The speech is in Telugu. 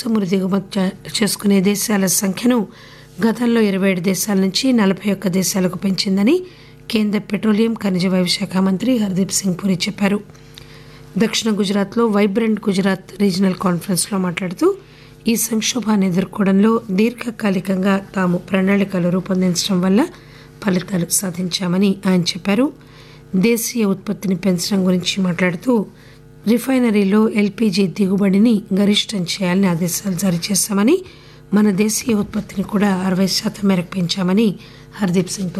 చమురు దిగుమతి చే- చేసుకునే దేశాల సంఖ్యను గతంలో ఇరవై ఏడు దేశాల నుంచి నలభై ఒక్క దేశాలకు పెంచిందని కేంద్ర పెట్రోలియం ఖనిజ వాయు శాఖ మంత్రి హర్దీప్ సింగ్ పురి చెప్పారు దక్షిణ గుజరాత్లో వైబ్రెంట్ గుజరాత్ రీజనల్ కాన్ఫరెన్స్లో మాట్లాడుతూ ఈ సంక్షోభాన్ని ఎదుర్కోవడంలో దీర్ఘకాలికంగా తాము ప్రణాళికలు రూపొందించడం వల్ల ఫలితాలు సాధించామని ఆయన చెప్పారు దేశీయ ఉత్పత్తిని పెంచడం గురించి మాట్లాడుతూ రిఫైనరీలో ఎల్పీజీ దిగుబడిని గరిష్టం చేయాలని ఆదేశాలు జారీ చేశామని మన దేశీయ ఉత్పత్తిని కూడా అరవై శాతం మేరకు పెంచామని హర్దీప్ సింగ్